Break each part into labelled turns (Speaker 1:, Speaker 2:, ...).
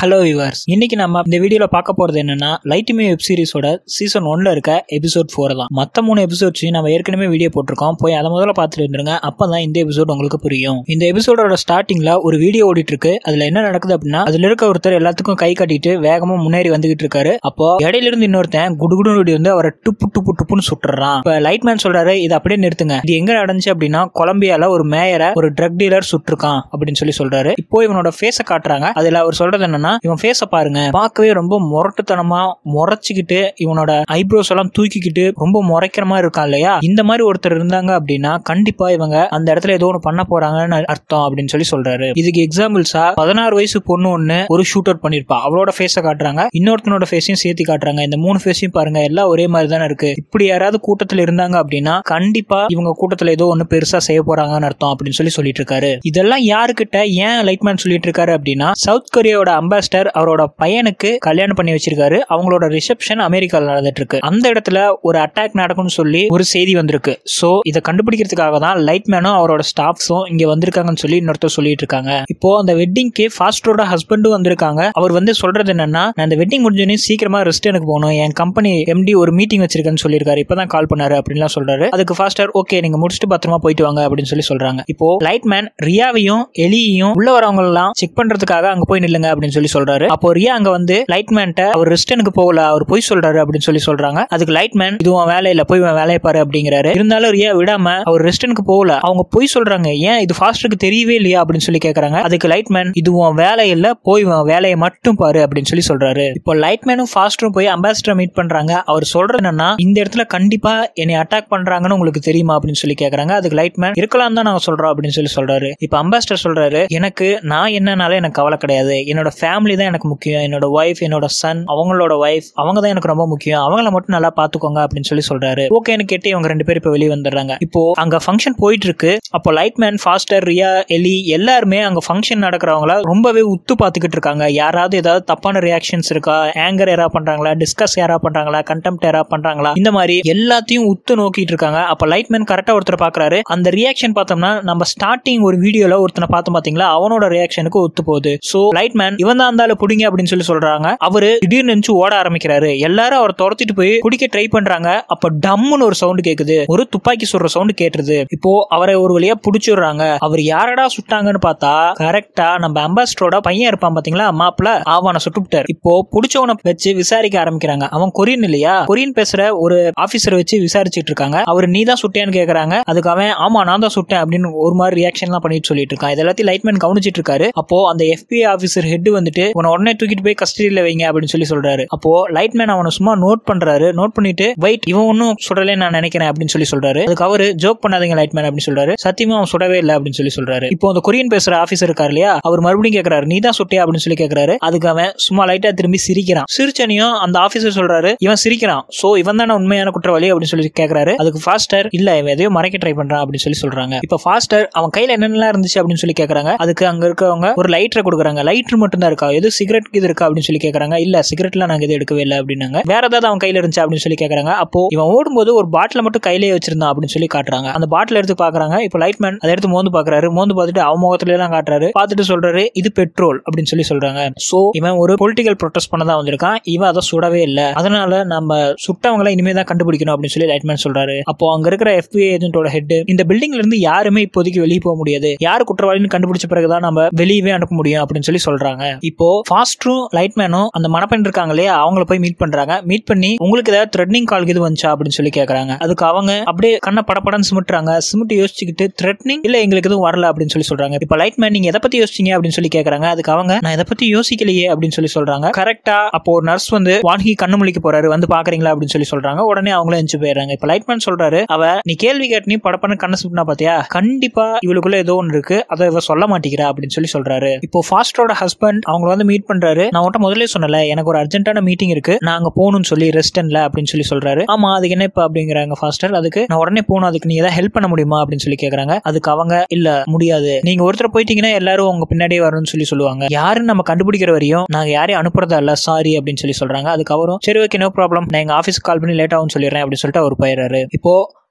Speaker 1: hello viewers இன்னைக்கு நம்ம இந்த வீடியோல பார்க்க போறது என்னன்னா லைட் மீ வெப் சீரிஸோட சீசன் ஒன்ல இருக்க எபிசோட் ஃபோர் தான் மத்த மூணு எபிசோட்ஸையும் நம்ம ஏற்கனவே வீடியோ போட்டிருக்கோம் போய் அதை முதல்ல பார்த்துட்டு இருந்துருங்க அப்பதான் இந்த எபிசோட் உங்களுக்கு புரியும் இந்த எபிசோடோட ஸ்டார்டிங்ல ஒரு வீடியோ ஓடிட்டு இருக்கு அதுல என்ன நடக்குது அப்படின்னா அதுல இருக்க ஒருத்தர் எல்லாத்துக்கும் கை காட்டிட்டு வேகமா முன்னேறி வந்துகிட்டு இருக்காரு அப்போ இடையில இருந்து இன்னொருத்தன் குடுகுடு ஓடி வந்து அவரை டுப்பு டுப்பு டுப்புன்னு சுட்டுறான் இப்ப லைட் மேன் சொல்றாரு இது அப்படியே நிறுத்துங்க இது எங்க நடந்துச்சு அப்படின்னா கொலம்பியால ஒரு மேயரை ஒரு ட்ரக் டீலர் சுட்டிருக்கான் அப்படின்னு சொல்லி சொல்றாரு இப்போ இவனோட ஃபேஸை காட்டுறாங்க அதுல அவர் சொல்றது என்னன்னா இவன் ஃபேஸ பாருங்க பார்க்கவே ரொம்ப முரட்டுத்தனமா முறைச்சுக்கிட்டு இவனோட ஐப்ரோஸ் எல்லாம் தூக்கிக்கிட்டு ரொம்ப முறைக்கிற மாதிரி இருக்கான் இல்லையா இந்த மாதிரி ஒருத்தர் இருந்தாங்க அப்படின்னா கண்டிப்பா இவங்க அந்த இடத்துல ஏதோ ஒன்று பண்ண போறாங்கன்னு அர்த்தம் அப்படின்னு சொல்லி சொல்றாரு இதுக்கு எக்ஸாம்பிள்ஸா பதினாறு வயசு பொண்ணு ஒண்ணு ஒரு ஷூட் அவுட் பண்ணிருப்பா அவளோட ஃபேஸை காட்டுறாங்க இன்னொருத்தனோட ஃபேஸையும் சேர்த்து காட்டுறாங்க இந்த மூணு ஃபேஸையும் பாருங்க எல்லாம் ஒரே மாதிரி தானே இருக்கு இப்படி யாராவது கூட்டத்துல இருந்தாங்க அப்படின்னா கண்டிப்பா இவங்க கூட்டத்துல ஏதோ ஒண்ணு பெருசா செய்ய போறாங்கன்னு அர்த்தம் அப்படின்னு சொல்லி சொல்லிட்டு இருக்காரு இதெல்லாம் யாருக்கிட்ட ஏன் லைட்மேன் சொல்லிட்டு இருக்காரு அப்படின்னா சவுத் கொரியாவோட அம்பாசிடர் அவரோட பையனுக்கு கல்யாணம் பண்ணி வச்சிருக்காரு அவங்களோட ரிசப்ஷன் அமெரிக்கால நடந்துட்டு இருக்கு அந்த இடத்துல ஒரு அட்டாக் நடக்கும்னு சொல்லி ஒரு செய்தி வந்திருக்கு சோ இதை கண்டுபிடிக்கிறதுக்காக தான் லைட்மேனும் அவரோட ஸ்டாஃப்ஸும் இங்க வந்திருக்காங்கன்னு சொல்லி இன்னொருத்தர் சொல்லிட்டு இருக்காங்க இப்போ அந்த வெட்டிங்க்கு ஃபாஸ்டரோட ஹஸ்பண்டும் வந்திருக்காங்க அவர் வந்து சொல்றது என்னன்னா நான் இந்த வெட்டிங் முடிஞ்சோடனே சீக்கிரமா ரெஸ்ட் எனக்கு போகணும் என் கம்பெனி எம்டி ஒரு மீட்டிங் வச்சிருக்கேன்னு சொல்லியிருக்காரு இப்பதான் கால் பண்ணாரு அப்படின்லாம் சொல்றாரு அதுக்கு ஃபாஸ்டர் ஓகே நீங்க முடிச்சுட்டு பத்திரமா போயிட்டு வாங்க அப்படின்னு சொல்லி சொல்றாங்க இப்போ லைட்மேன் ரியாவையும் எலியையும் உள்ள வரவங்க எல்லாம் செக் பண்றதுக்காக அங்க போய் நில்லுங்க அப்படின்னு சொல்லி சொல்றாரு அப்போ ரியா அங்க வந்து லைட்மேன்ட்ட அவர் ரெஸ்டனுக்கு போகல அவர் போய் சொல்றாரு அப்படின்னு சொல்லி சொல்றாங்க அதுக்கு லைட்மேன் இது உன் வேலையில போய் உன் வேலையை பாரு அப்படிங்கிறாரு இருந்தாலும் ரியா விடாம அவர் ரெஸ்டனுக்கு போகல அவங்க போய் சொல்றாங்க ஏன் இது ஃபாஸ்டருக்கு தெரியவே இல்லையா அப்படின்னு சொல்லி கேக்குறாங்க அதுக்கு லைட்மேன் இது உன் வேலை இல்ல போய் உன் வேலையை மட்டும் பாரு அப்படின்னு சொல்லி சொல்றாரு இப்போ லைட்மேனும் ஃபாஸ்டரும் போய் அம்பாசிடர் மீட் பண்றாங்க அவர் சொல்றது என்னன்னா இந்த இடத்துல கண்டிப்பா என்னை அட்டாக் பண்றாங்கன்னு உங்களுக்கு தெரியுமா அப்படின்னு சொல்லி கேக்குறாங்க அதுக்கு லைட்மேன் இருக்கலாம் தான் நாங்க சொல்றோம் அப்படின்னு சொல்லி சொல்றாரு இப்போ அம்பாசிடர் சொல்றாரு எனக்கு நான் என்னனால எனக்கு கவலை கிடையாது என்னோட ஃபேமிலி தான் எனக்கு முக்கியம் என்னோட ஒய்ஃப் என்னோட சன் அவங்களோட ஒய்ஃப் அவங்க தான் எனக்கு ரொம்ப முக்கியம் அவங்கள மட்டும் நல்லா பாத்துக்கோங்க அப்படின்னு சொல்லி சொல்றாரு ஓகேன்னு கேட்டு இவங்க ரெண்டு பேரும் இப்போ வெளியே வந்துடுறாங்க இப்போ அங்க ஃபங்க்ஷன் போயிட்டு இருக்கு அப்போ லைட்மேன் ஃபாஸ்டர் ரியா எலி எல்லாருமே அங்க ஃபங்க்ஷன் நடக்கிறவங்கள ரொம்பவே உத்து பார்த்துக்கிட்டு இருக்காங்க யாராவது ஏதாவது தப்பான ரியாக்ஷன்ஸ் இருக்கா ஆங்கர் யாரா பண்றாங்களா டிஸ்கஸ் யாரா பண்றாங்களா கண்டெம்ட் யாரா பண்றாங்களா இந்த மாதிரி எல்லாத்தையும் உத்து நோக்கிட்டு இருக்காங்க அப்போ லைட்மேன் கரெக்டா ஒருத்தர் பாக்குறாரு அந்த ரியாக்ஷன் பார்த்தோம்னா நம்ம ஸ்டார்டிங் ஒரு வீடியோல ஒருத்தனை பார்த்தோம் பாத்தீங்களா அவனோட ரியாக்ஷனுக்கு ஒத்து போகுது சோ லைட்மேன் இவன் தான் இருந்தாலும் புடிங்க அப்படின்னு சொல்லி சொல்றாங்க அவரு திடீர்னு நினைச்சு ஓட ஆரம்பிக்கிறாரு எல்லாரும் அவர் துரத்திட்டு போய் குடிக்க ட்ரை பண்றாங்க அப்ப டம்முன்னு ஒரு சவுண்ட் கேக்குது ஒரு துப்பாக்கி சுடுற சவுண்ட் கேட்டுருது இப்போ அவரை ஒரு வழியா புடிச்சிடுறாங்க அவர் யாரடா சுட்டாங்கன்னு பார்த்தா கரெக்டா நம்ம அம்பாசிடரோட பையன் இருப்பான் பாத்தீங்களா மாப்பிள அவனை சுட்டுவிட்டார் இப்போ புடிச்சவனை வச்சு விசாரிக்க ஆரம்பிக்கிறாங்க அவன் கொரியன் இல்லையா கொரியன் பேசுற ஒரு ஆபீசரை வச்சு விசாரிச்சுட்டு இருக்காங்க அவர் நீ தான் சுட்டேன்னு கேக்குறாங்க அதுக்கு அவன் ஆமா நான் தான் சுட்டேன் அப்படின்னு ஒரு மாதிரி ரியாக்ஷன் எல்லாம் பண்ணிட்டு சொல்லிட்டு இருக்கான் இது எல்லாத்தையும் லைட்மேன் கவனிச்சிட்டு இருக்காரு அப்போ அந்த FBI ஆபீசர் ஹெட் வந்துட்டு உன உடனே தூக்கிட்டு போய் கஸ்டடியில வைங்க அப்படின்னு சொல்லி சொல்றாரு அப்போ லைட்மேன் அவனை சும்மா நோட் பண்றாரு நோட் பண்ணிட்டு வெயிட் இவன் ஒன்னும் சுடலே நான் நினைக்கிறேன் அப்படின்னு சொல்லி சொல்றாரு அதுக்கு அவரு ஜோக் பண்ணாதீங்க லைட்மேன் அப்படின்னு சொல்றாரு சத்தியமா அவன் சுடவே இல்லை அப்படின்னு சொல்லி சொல்றாரு இப்போ அந்த கொரியன் பேசுற ஆபீசர் இருக்காரு இல்லையா அவர் மறுபடியும் கேக்குறாரு நீ தான் சுட்டியா அப்படின்னு சொல்லி கேக்குறாரு அதுக்கு அவன் சும்மா லைட்டா திரும்பி சிரிக்கிறான் சிரிச்சனையும் அந்த ஆபீசர் சொல்றாரு இவன் சிரிக்கிறான் சோ இவன் தானே உண்மையான குற்றவாளி அப்படின்னு சொல்லி கேக்குறாரு அதுக்கு ஃபாஸ்டர் இல்ல இவன் எதையோ மறைக்க ட்ரை பண்றான் அப்படின்னு சொல்லி சொல்றாங்க இப்போ ஃபாஸ்டர் அவன் கையில என்னென்னலாம் இருந்துச்சு அப்படின்னு சொல்லி கேக்குறாங்க அதுக்கு அங்க இருக்கவங்க ஒரு லைட்டரை கொடுக்குறாங்க லைட்டர் மட்டும் தான் இருக்கா எது சிகரெட் இது இருக்கா அப்படின்னு சொல்லி கேக்குறாங்க இல்ல சிகரெட்லாம் நாங்க எது எடுக்கவே இல்லை அப்படின்னாங்க வேற ஏதாவது அவன் கையில இருந்துச்சு அப்படின்னு சொல்லி கேக்குறாங்க அப்போ இவன் ஓடும்போது ஒரு பாட்டில மட்டும் கையிலேயே வச்சிருந்தான் அப்படின்னு சொல்லி காட்டுறாங்க அந்த பாட்டில் எடுத்து பாக்குறாங்க இப்போ லைட்மேன் அதை எடுத்து மோந்து பாக்குறாரு மோந்து பார்த்துட்டு அவன் முகத்துல எல்லாம் காட்டுறாரு பார்த்துட்டு சொல்றாரு இது பெட்ரோல் அப்படின்னு சொல்லி சொல்றாங்க சோ இவன் ஒரு பொலிட்டிக்கல் ப்ரொடெஸ்ட் பண்ண தான் வந்திருக்கான் இவன் அதை சுடவே இல்லை அதனால நம்ம சுட்டவங்களை இனிமே தான் கண்டுபிடிக்கணும் அப்படின்னு சொல்லி லைட்மேன் சொல்றாரு அப்போ அங்க இருக்கிற FBI ஏஜென்ட்டோட ஹெட் இந்த பில்டிங்ல இருந்து யாருமே இப்போதைக்கு வெளியே போக முடியாது யார் குற்றவாளின்னு கண்டுபிடிச்ச பிறகுதான் நம்ம வெளியவே அனுப்ப முடியும் அப்படின்னு சொல்லி சொல்றாங்க இப்போ ஃபாஸ்டரும் லைட்மேனும் அந்த மணப்பெண் இருக்காங்க இல்லையா அவங்கள போய் மீட் பண்றாங்க மீட் பண்ணி உங்களுக்கு ஏதாவது த்ரெட்னிங் கால் இது வந்துச்சா அப்படின்னு சொல்லி கேக்குறாங்க அதுக்கு அவங்க அப்படியே கண்ணை படப்படன்னு சிமிட்டுறாங்க சிமிட்டு யோசிச்சுக்கிட்டு த்ரெட்னிங் இல்ல எங்களுக்கு எதுவும் வரல அப்படின்னு சொல்லி சொல்றாங்க இப்போ லைட்மேன் நீங்க எதை பத்தி யோசிச்சீங்க அப்படின்னு சொல்லி கேக்குறாங்க அதுக்கு அவங்க நான் இதை பத்தி யோசிக்கலையே அப்படின்னு சொல்லி சொல்றாங்க கரெக்டா அப்போ ஒரு நர்ஸ் வந்து வான்ஹி கண்ணு முழிக்க போறாரு வந்து பாக்குறீங்களா அப்படின்னு சொல்லி சொல்றாங்க உடனே அவங்களும் எஞ்சி போயிடுறாங்க இப்போ லைட்மேன் சொல்றாரு அவ நீ கேள்வி கேட்டு நீ படப்பன்னு கண்ணை சுட்டினா பாத்தியா கண்டிப்பா இவளுக்குள்ள ஏதோ ஒன்று இருக்கு அதை இவ சொல்ல மாட்டேங்கிறா அப்படின்னு சொல்லி சொல்றாரு இப்போ ஃபாஸ்டரோட ஹஸ்பண்ட் அவங்கள வந்து மீட் பண்றாரு நான் உன்ட்ட முதல்ல சொன்னல எனக்கு ஒரு அர்ஜென்ட்டான மீட்டிங் இருக்கு நான் அங்க போகணும்னு சொல்லி ரெஸ்டன்ல அப்படின்னு சொல்லி சொல்றாரு ஆமா அதுக்கு என்ன இப்ப அப்படிங்கிறாங்க ஃபாஸ்டர் அதுக்கு நான் உடனே போகணும் அதுக்கு நீ ஏதாவது ஹெல்ப் பண்ண முடியுமா அப்படின்னு சொல்லி கேக்குறாங்க அதுக்கு அவங்க இல்ல முடியாது நீங்க ஒருத்தர் போயிட்டீங்கன்னா எல்லாரும் உங்க பின்னாடியே வரணும்னு சொல்லி சொல்லுவாங்க யாருன்னு நம்ம கண்டுபிடிக்கிற வரையும் நாங்க யாரையும் அனுப்புறதா இல்ல சாரி அப்படின்னு சொல்லி சொல்றாங்க அதுக்கு அவரும் சரி ஓகே நோ ப்ராப்ளம் நான் எங்க ஆஃபீஸ்க்கு கால் பண்ணி லேட் ஆகும் சொல்லிடுறேன் அப்படின்னு சொல்லிட்டு அவர் போயிடுறாரு இப்போ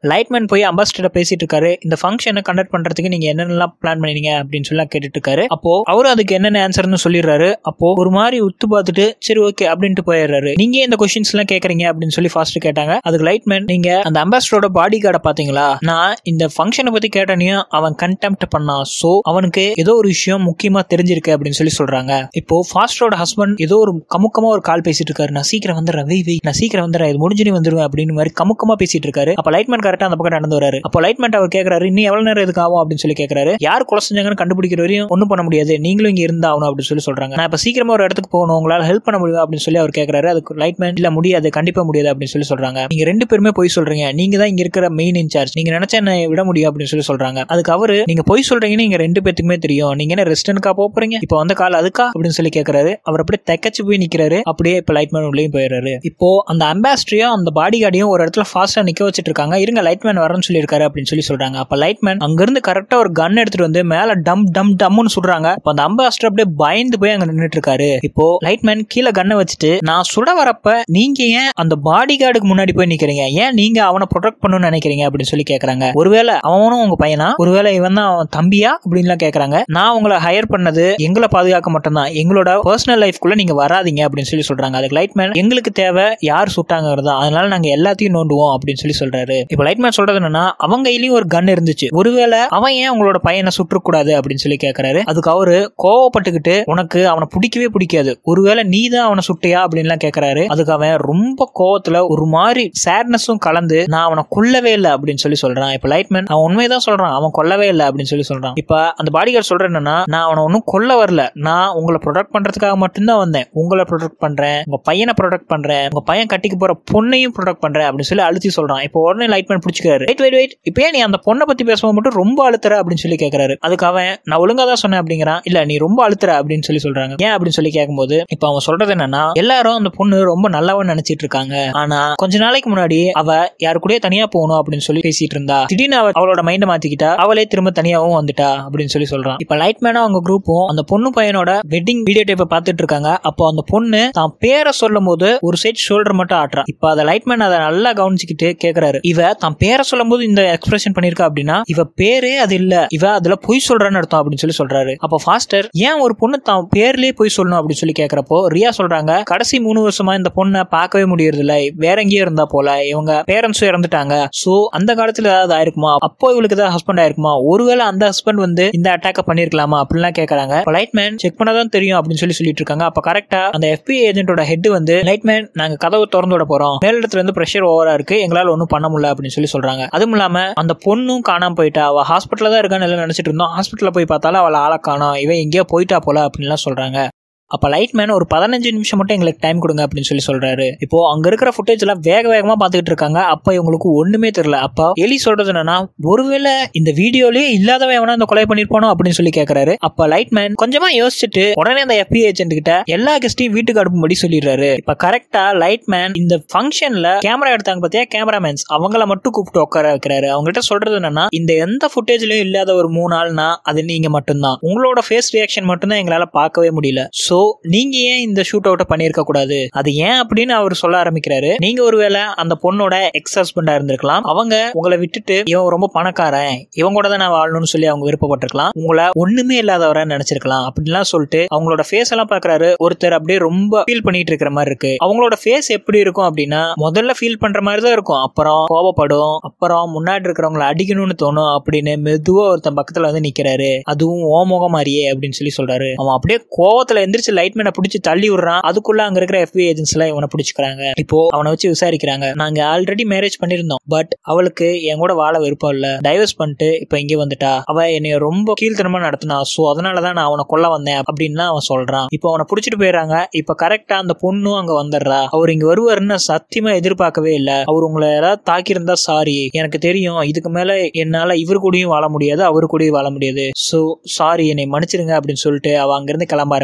Speaker 1: லைட்மேன் போய் அம்பாசிடர் பேசிட்டு இருக்காரு இந்த ஃபங்க்ஷனை கண்டக்ட் பண்றதுக்கு நீங்க என்னென்னலாம் பிளான் பண்ணீங்க அப்படின்னு சொல்லி கேட்டுட்டு இருக்காரு அப்போ அவரும் அதுக்கு என்னென்ன ஆன்சர்னு சொல்லிடுறாரு அப்போ ஒரு மாதிரி உத்து பார்த்துட்டு சரி ஓகே அப்படின்ட்டு போயிடுறாரு நீங்க இந்த கொஸ்டின்ஸ் எல்லாம் கேக்குறீங்க அப்படின்னு சொல்லி ஃபாஸ்ட் கேட்டாங்க அதுக்கு லைட்மேன் நீங்க அந்த அம்பாசிடரோட பாடி கார்டை பாத்தீங்களா நான் இந்த ஃபங்க்ஷனை பத்தி கேட்டனையும் அவன் கண்டெம்ட் பண்ணான் சோ அவனுக்கு ஏதோ ஒரு விஷயம் முக்கியமா தெரிஞ்சிருக்கு அப்படின்னு சொல்லி சொல்றாங்க இப்போ ஃபாஸ்டரோட ஹஸ்பண்ட் ஏதோ ஒரு கமுக்கமா ஒரு கால் பேசிட்டு இருக்காரு நான் சீக்கிரம் வந்துடுறேன் வெய் வெய் நான் சீக்கிரம் வந்துடுறேன் இது முடிஞ்சு நீ வந்துருவேன் அப்படின்னு மாதிரி கமுக்கமா பேசிட்டு இருக்காரு அப்ப லைட்மேன் கரெக்டா அந்த பக்கம் நடந்து வராரு அப்போ லைட்மேன் அவர் கேக்குறாரு இன்னும் எவ்வளவு நேரம் இதுக்கு ஆகும் அப்படின்னு சொல்லி கேக்குறாரு யார் கொலை செஞ்சாங்கன்னு கண்டுபிடிக்கிற வரையும் ஒன்றும் பண்ண முடியாது நீங்களும் இங்க இருந்தாகணும் அப்படின்னு சொல்லி சொல்றாங்க நான் இப்ப சீக்கிரமா ஒரு இடத்துக்கு போகணும் உங்களால ஹெல்ப் பண்ண முடியும் அப்படின்னு சொல்லி அவர் கேக்குறாரு அதுக்கு லைட்மேன் இல்ல முடியாது கண்டிப்பா முடியாது அப்படின்னு சொல்லி சொல்றாங்க நீங்க ரெண்டு பேருமே போய் சொல்றீங்க நீங்க தான் இங்க இருக்கிற மெயின் இன்சார்ஜ் நீங்க நினைச்சா என்ன விட முடியும் அப்படின்னு சொல்லி சொல்றாங்க அதுக்கு அவரு நீங்க போய் சொல்றீங்கன்னு நீங்க ரெண்டு பேத்துக்குமே தெரியும் நீங்க என்ன ரெஸ்டனுக்கா போறீங்க இப்போ வந்த கால் அதுக்கா அப்படின்னு சொல்லி கேக்குறாரு அவர் அப்படியே தெக்கச்சு போய் நிக்கிறாரு அப்படியே இப்ப லைட்மேன் உள்ளேயும் போயிடுறாரு இப்போ அந்த அம்பாஸ்டரையும் அந்த பாடி கார்டையும் ஒரு இடத்துல ஃபாஸ்டா நிக்க வச்சிட்டு இருக்காங்க இருங்க லைட்மேன் வரேன்னு சொல்லியிருக்காரு அப்படின்னு சொல்லி சொல்றாங்க அப்ப லைட்மேன் அங்கிருந்து கரெக்டா ஒரு கன் எடுத்துட்டு வந்து மேல டம் டம் டம்னு சுடுறாங்க அப்ப அந்த அம்பாஸ்டர் அப்படியே பயந்து போய் அங்க நின்னுட்டு இருக்காரு இப்போ லைட்மேன் கீழே கண்ணை வச்சுட்டு நான் சுட வரப்ப நீங்க ஏன் அந்த பாடி கார்டுக்கு முன்னாடி போய் நிக்கிறீங்க ஏன் நீங்க அவனை ப்ரொடெக்ட் பண்ணணும்னு நினைக்கிறீங்க அப்படின்னு சொல்லி கேக்குறாங்க ஒருவேளை அவனும் உங்க பையனா ஒருவேளை இவன் தான் அவன் தம்பியா அப்படின்லாம் கேக்குறாங்க நான் உங்களை ஹையர் பண்ணது எங்களை பாதுகாக்க மட்டும்தான் எங்களோட பர்சனல் லைஃப்குள்ள நீங்க வராதீங்க அப்படின்னு சொல்லி சொல்றாங்க அதுக்கு லைட்மேன் எங்களுக்கு தேவை யார் சுட்டாங்கிறது தான் அதனால நாங்க எல்லாத்தையும் நோண்டுவோம் அப்படின்னு சொல்லி சொல்றாரு இப்போ லைட்மேன் சொல்றது என்னன்னா அவங்க கையிலயும் ஒரு கன் இருந்துச்சு ஒருவேளை அவன் ஏன் உங்களோட பையனை சுற்றக்கூடாது அப்படின்னு சொல்லி கேக்குறாரு அதுக்கு அவரு கோவப்பட்டுக்கிட்டு உனக்கு அவனை பிடிக்கவே பிடிக்காது ஒருவேளை நீ தான் அவனை சுட்டியா அப்படின்லாம் கேக்குறாரு அதுக்கு அவன் ரொம்ப கோவத்துல ஒரு மாதிரி சேட்னஸும் கலந்து நான் அவனை கொல்லவே இல்லை அப்படின்னு சொல்லி சொல்றான் இப்ப லைட்மேன் அவன் உண்மைதான் சொல்றான் அவன் கொல்லவே இல்லை அப்படின்னு சொல்லி சொல்றான் இப்ப அந்த பாடிகார்டு சொல்ற என்னன்னா நான் அவனை ஒன்றும் கொல்ல வரல நான் உங்களை ப்ரொடெக்ட் பண்றதுக்காக மட்டும்தான் வந்தேன் உங்களை ப்ரொடெக்ட் பண்றேன் உங்க பையனை ப்ரொடெக்ட் பண்றேன் உங்க பையன் கட்டிக்கு போற பொண்ணையும் ப்ரொடெக்ட் பண்றேன் அப்படின்னு சொல்லி அழுத்தி சொல்றான் இப்போ உடனே லைட்மேன் பிடிச்சிக்காரு வெயிட் வெயிட் வெயிட் இப்போ ஏன் நீ அந்த பொண்ணை பத்தி பேசும்போது மட்டும் ரொம்ப அழுத்துற அப்படின்னு சொல்லி கேக்குறாரு அதுக்கு அவன் நான் ஒழுங்கா தான் சொன்னேன் அப்படிங்கிறான் இல்ல நீ ரொம்ப அழுத்துற அப்படின்னு சொல்லி சொல்றாங்க ஏன் அப்படின்னு சொல்லி கேட்கும்போது இப்போ அவன் சொல்றது என்னன்னா எல்லாரும் அந்த பொண்ணு ரொம்ப நல்லவன் நினைச்சிட்டு இருக்காங்க ஆனா கொஞ்ச நாளைக்கு முன்னாடி அவ யாரு கூடயே தனியா போகணும் அப்படின்னு சொல்லி பேசிட்டு இருந்தா திடீர்னு அவ அவளோட மைண்ட மாத்திக்கிட்டா அவளே திரும்ப தனியாவும் வந்துட்டா அப்படின்னு சொல்லி சொல்றான் இப்ப லைட்மேனா அவங்க குரூப்பும் அந்த பொண்ணு பையனோட வெட்டிங் வீடியோ டேப்பை பார்த்துட்டு இருக்காங்க அப்போ அந்த பொண்ணு தான் பேரை சொல்லும் போது ஒரு சைட் ஷோல்டர் மட்டும் ஆட்டுறா இப்ப அதை லைட்மேன் அதை நல்லா கவனிச்சுக்கிட்டு கேக்குறாரு இவ தான் பேரை சொல்லும் போது இந்த எக்ஸ்பிரஷன் பண்ணிருக்கா அப்படின்னா இவ பேரே அது இல்ல இவ அதுல பொய் சொல்றான்னு அர்த்தம் அப்படின்னு சொல்லி சொல்றாரு அப்போ ஃபாஸ்டர் ஏன் ஒரு பொண்ணு தான் பேர்லயே பொய் சொல்லணும் அப்படின்னு சொல்லி கேக்குறப்போ ரியா சொல்றாங்க கடைசி மூணு வருஷமா இந்த பொண்ணை பார்க்கவே முடியறது இல்ல வேற எங்கேயோ இருந்தா போல இவங்க பேரண்ட்ஸும் இறந்துட்டாங்க சோ அந்த காலத்துல ஏதாவது ஆயிருக்குமா அப்போ இவளுக்கு ஏதாவது ஹஸ்பண்ட் ஆயிருக்குமா ஒருவேளை அந்த ஹஸ்பண்ட் வந்து இந்த அட்டாக்க பண்ணிருக்கலாமா அப்படின்லாம் கேக்குறாங்க லைட்மேன் செக் பண்ணதான் தெரியும் அப்படின்னு சொல்லி சொல்லிட்டு இருக்காங்க அப்ப கரெக்டா அந்த FBI ஏஜென்ட்டோட ஹெட் வந்து லைட்மேன் நாங்க கதவு திறந்து விட போறோம் மேலிடத்துல இருந்து பிரஷர் ஓவரா இருக்கு எங்களால ஒன்றும் பண்ண முடியல அப்படின்னு சொல்லி சொல்றாங்க அதுவும் இல்லாம அந்த பொண்ணும் காணாம போயிட்டா அவ ஹாஸ்பிட்டல்ல தான் இருக்கான்னு எல்லாம் நினைச்சிட்டு இருந்தோம் ஹாஸ்பிட்டல்ல போய் பார்த்தாலும் அவளை ஆளை காணோம் இவன் எங்கேயோ போயிட்டா போல அப்படின்லாம் சொல்றாங்க அப்போ லைட் மேன் ஒரு பதினஞ்சு நிமிஷம் மட்டும் எங்களுக்கு டைம் கொடுங்க அப்படின்னு சொல்லி சொல்றாரு இப்போ அங்க இருக்கிற ஃபுட்டேஜ் எல்லாம் வேக வேகமா பார்த்துக்கிட்டு இருக்காங்க அப்ப இவங்களுக்கு ஒண்ணுமே தெரியல அப்போ எலி சொல்றது என்னன்னா ஒருவேளை இந்த வீடியோலயே இல்லாதவன் எவனா இந்த கொலை பண்ணிருப்பானோ அப்படின்னு சொல்லி கேக்குறாரு அப்ப லைட் மேன் கொஞ்சமா யோசிச்சுட்டு உடனே அந்த FBI ஏஜென்ட் கிட்ட எல்லா கெஸ்டையும் வீட்டுக்கு அனுப்பும்படி சொல்லிடுறாரு இப்ப கரெக்டா லைட் மேன் இந்த ஃபங்க்ஷன்ல கேமரா எடுத்தாங்க பாத்தியா கேமராமேன்ஸ் அவங்கள மட்டும் கூப்பிட்டு உட்கார வைக்கிறாரு அவங்ககிட்ட சொல்றது என்னன்னா இந்த எந்த ஃபுட்டேஜ்லயும் இல்லாத ஒரு மூணு ஆள்னா அது நீங்க மட்டும்தான் உங்களோட ஃபேஸ் ரியாக்ஷன் மட்டும்தான் எங்களால பார்க்கவே முடியல சோ நீங்க ஏன் இந்த ஷூட் அவுட்டை பண்ணியிருக்க கூடாது அது ஏன் அப்படின்னு அவர் சொல்ல ஆரம்பிக்கிறாரு நீங்க ஒருவேளை அந்த பொண்ணோட எக்ஸ் ஹஸ்பண்டா இருந்திருக்கலாம் அவங்க உங்களை விட்டுட்டு இவன் ரொம்ப பணக்காரன் இவங்க கூட தான் நான் வாழணும்னு சொல்லி அவங்க விருப்பப்பட்டிருக்கலாம் உங்களை ஒண்ணுமே இல்லாதவரா நினைச்சிருக்கலாம் அப்படின்லாம் சொல்லிட்டு அவங்களோட ஃபேஸ் எல்லாம் பாக்குறாரு ஒருத்தர் அப்படியே ரொம்ப ஃபீல் பண்ணிட்டு இருக்கிற மாதிரி இருக்கு அவங்களோட ஃபேஸ் எப்படி இருக்கும் அப்படின்னா முதல்ல ஃபீல் பண்ற மாதிரி தான் இருக்கும் அப்புறம் கோபப்படும் அப்புறம் முன்னாடி இருக்கிறவங்களை அடிக்கணும்னு தோணும் அப்படின்னு மெதுவா ஒருத்தன் பக்கத்துல வந்து நிக்கிறாரு அதுவும் ஓமுகம் மாதிரியே அப்படின்னு சொல்லி சொல்றாரு அவன் அப்படியே கோவத்துல எந்திரிச்சு லைட்மேனை பிடிச்சி தள்ளி விடுறான் அதுக்குள்ள அங்க இருக்கிற FBI ஏஜென்ட்ஸ் எல்லாம் இவனை பிடிச்சிக்கிறாங்க இப்போ அவனை வச்சு விசாரிக்கிறாங்க நாங்க ஆல்ரெடி மேரேஜ் பண்ணிருந்தோம் பட் அவளுக்கு என் கூட வாழ விருப்பம் இல்ல டைவர்ஸ் பண்ணிட்டு இப்ப இங்கே வந்துட்டா அவ என்னைய ரொம்ப கீழ்த்தனமா நடத்தினா சோ அதனாலதான் நான் அவனை கொல்ல வந்தேன் அப்படின்னு அவன் சொல்றான் இப்போ அவனை பிடிச்சிட்டு போயிடுறாங்க இப்ப கரெக்டா அந்த பொண்ணும் அங்க வந்துடுறா அவர் இங்க வருவாருன்னு சத்தியமா எதிர்பார்க்கவே இல்ல அவர் உங்களை யாராவது தாக்கியிருந்தா சாரி எனக்கு தெரியும் இதுக்கு மேல என்னால இவர் கூடயும் வாழ முடியாது அவரு கூடயும் வாழ முடியாது சோ சாரி என்னை மன்னிச்சிருங்க அப்படின்னு சொல்லிட்டு அவ அங்கிருந்து கிளம்ப ஆரம்பிக்கிறா அப்ப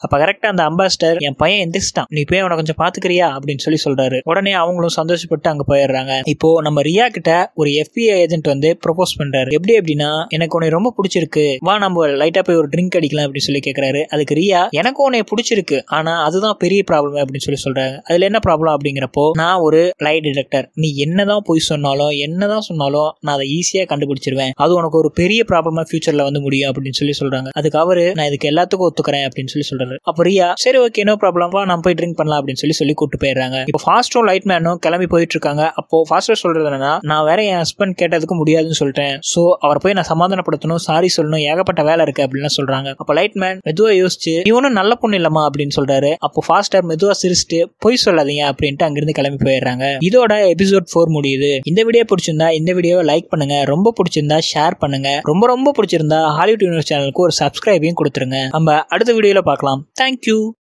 Speaker 1: அப்ப கரெக்டா அந்த அம்பாசிடர் என் பையன் எந்திரிச்சிட்டான் நீ போய் அவனை கொஞ்சம் பாத்துக்கிறியா அப்படின்னு சொல்லி சொல்றாரு உடனே அவங்களும் சந்தோஷப்பட்டு அங்க போயிடுறாங்க இப்போ நம்ம ரியா கிட்ட ஒரு FBI ஏஜென்ட் வந்து ப்ரொபோஸ் பண்றாரு எப்படி அப்படின்னா எனக்கு உன்னை ரொம்ப பிடிச்சிருக்கு வா நம்ம லைட்டா போய் ஒரு ட்ரிங்க் அடிக்கலாம் அப்படின்னு சொல்லி கேக்குறாரு அதுக்கு ரியா எனக்கு உன்னை பிடிச்சிருக்கு ஆனா அதுதான் பெரிய ப்ராப்ளம் அப்படின்னு சொல்லி சொல்றாங்க அதுல என்ன ப்ராப்ளம் அப்படிங்கிறப்போ நான் ஒரு லை டிடெக்டர் நீ என்னதான் போய் சொன்னாலும் என்னதான் சொன்னாலும் நான் அதை ஈஸியா கண்டுபிடிச்சிருவேன் அது உனக்கு ஒரு பெரிய ப்ராப்ளமா ஃபியூச்சர்ல வந்து முடியும் அப்படின்னு சொல்லி சொல்றாங்க அதுக்கு அவரு நான் இதுக்கு எல்லாத்துக்கும் ஒத்துக்கிறேன் அப்படின்னு சொல்லி சொல்றாரு அப்ப ரியா சரி ஓகே நோ ப்ராப்ளம் வா நம்ம போய் ட்ரிங்க் பண்ணலாம் அப்படின்னு சொல்லி சொல்லி கூட்டு போயிடுறாங்க இப்போ ஃபாஸ்டும் லைட் மேனும் கிளம்பி போயிட்டு இருக்காங்க அப்போ ஃபாஸ்டர் சொல்றது என்னன்னா நான் வேற என் ஹஸ்பண்ட் கேட்டதுக்கு முடியாதுன்னு சொல்லிட்டேன் சோ அவரை போய் நான் சமாதானப்படுத்தணும் சாரி சொல்லணும் ஏகப்பட்ட வேலை இருக்கு அப்படின்னு சொல்றாங்க அப்போ லைட் மேன் மெதுவா யோசிச்சு இவனும் நல்ல பொண்ணு இல்லமா அப்படின்னு சொல்றாரு அப்போ ஃபாஸ்டர் மெதுவா சிரிச்சுட்டு பொய் சொல்லாதீங்க அப்படின்ட்டு அங்கிருந்து கிளம்பி போயிடுறாங்க இதோட எபிசோட் ஃபோர் முடியுது இந்த வீடியோ பிடிச்சிருந்தா இந்த வீடியோவை லைக் பண்ணுங்க ரொம்ப பிடிச்சிருந்தா ஷேர் பண்ணுங்க ரொம்ப ரொம்ப பிடிச்சிருந்தா ஹாலிவுட் யூனிவர்ஸ் சேனலுக்கு ஒரு சப்ஸ்கிரைபையும் கொடுத்துருங்க நம்ம அடுத்த வீடியோல பார்க்கலாம் தேங்க்யூ